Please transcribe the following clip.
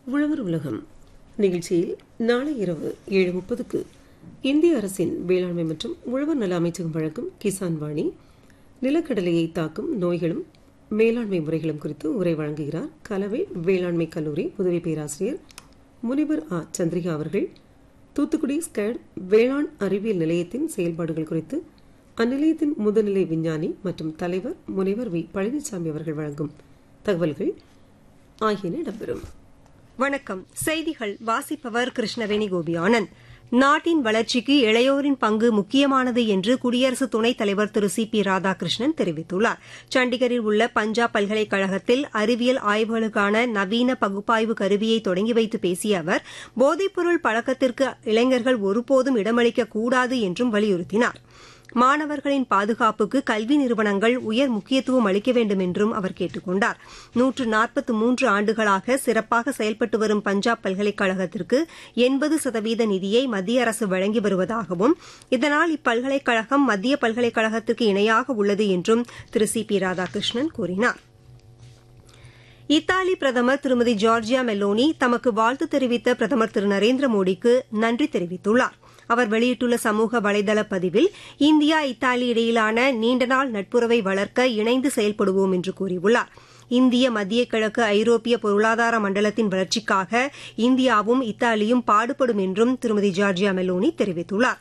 உழவர் உலகம் நிகழ்ச்சியில் நாளை இரவு ஏழு முப்பதுக்கு இந்திய அரசின் வேளாண்மை மற்றும் உழவர் நல அமைச்சகம் வழங்கும் கிசான் வாணி நிலக்கடலையை தாக்கும் நோய்களும் மேலாண்மை முறைகளும் குறித்து உரை வழங்குகிறார் கலவை வேளாண்மை கல்லூரி உதவி பேராசிரியர் முனிவர் ஆ சந்திரிகா அவர்கள் தூத்துக்குடி ஸ்கேட் வேளாண் அறிவியல் நிலையத்தின் செயல்பாடுகள் குறித்து அந்நிலையத்தின் முதுநிலை விஞ்ஞானி மற்றும் தலைவர் முனைவர் வி பழனிசாமி அவர்கள் வழங்கும் தகவல்கள் ஆகியன இடம்பெறும் வணக்கம் செய்திகள் வாசிப்பவர் கிருஷ்ணவேணி கோபியானந்த் நாட்டின் வளர்ச்சிக்கு இளையோரின் பங்கு முக்கியமானது என்று குடியரசு துணைத் தலைவர் திரு சி பி ராதாகிருஷ்ணன் தெரிவித்துள்ளார் சண்டிகரில் உள்ள பஞ்சாப் பல்கலைக்கழகத்தில் அறிவியல் ஆய்வுகளுக்கான நவீன பகுப்பாய்வு கருவியை தொடங்கி வைத்து பேசிய அவர் போதைப்பொருள் பழக்கத்திற்கு இளைஞர்கள் ஒருபோதும் இடமளிக்கக் கூடாது என்றும் வலியுறுத்தினார் மாணவர்களின் பாதுகாப்புக்கு கல்வி நிறுவனங்கள் உயர் முக்கியத்துவம் அளிக்க வேண்டும் என்றும் அவர் கேட்டுக் கொண்டார் நூற்று நாற்பத்து மூன்று ஆண்டுகளாக சிறப்பாக செயல்பட்டு வரும் பஞ்சாப் பல்கலைக்கழகத்திற்கு எண்பது சதவீத நிதியை மத்திய அரசு வழங்கி வருவதாகவும் இதனால் இப்பல்கலைக்கழகம் மத்திய பல்கலைக்கழகத்திற்கு இணையாக உள்ளது என்றும் திரு சி பி ராதாகிருஷ்ணன் கூறினார் இத்தாலி பிரதமர் திருமதி ஜார்ஜியா மெலோனி தமக்கு வாழ்த்து தெரிவித்த பிரதமர் திரு நரேந்திர மோடிக்கு நன்றி தெரிவித்துள்ளார் அவர் வெளியிட்டுள்ள சமூக வலைதள பதிவில் இந்தியா இத்தாலி இடையிலான நீண்டநாள் நட்புறவை வளர்க்க இணைந்து செயல்படுவோம் என்று கூறியுள்ளார் இந்திய மத்திய கிழக்கு ஐரோப்பிய பொருளாதார மண்டலத்தின் வளர்ச்சிக்காக இந்தியாவும் இத்தாலியும் பாடுபடும் என்றும் திருமதி ஜார்ஜியா மெலோனி தெரிவித்துள்ளார்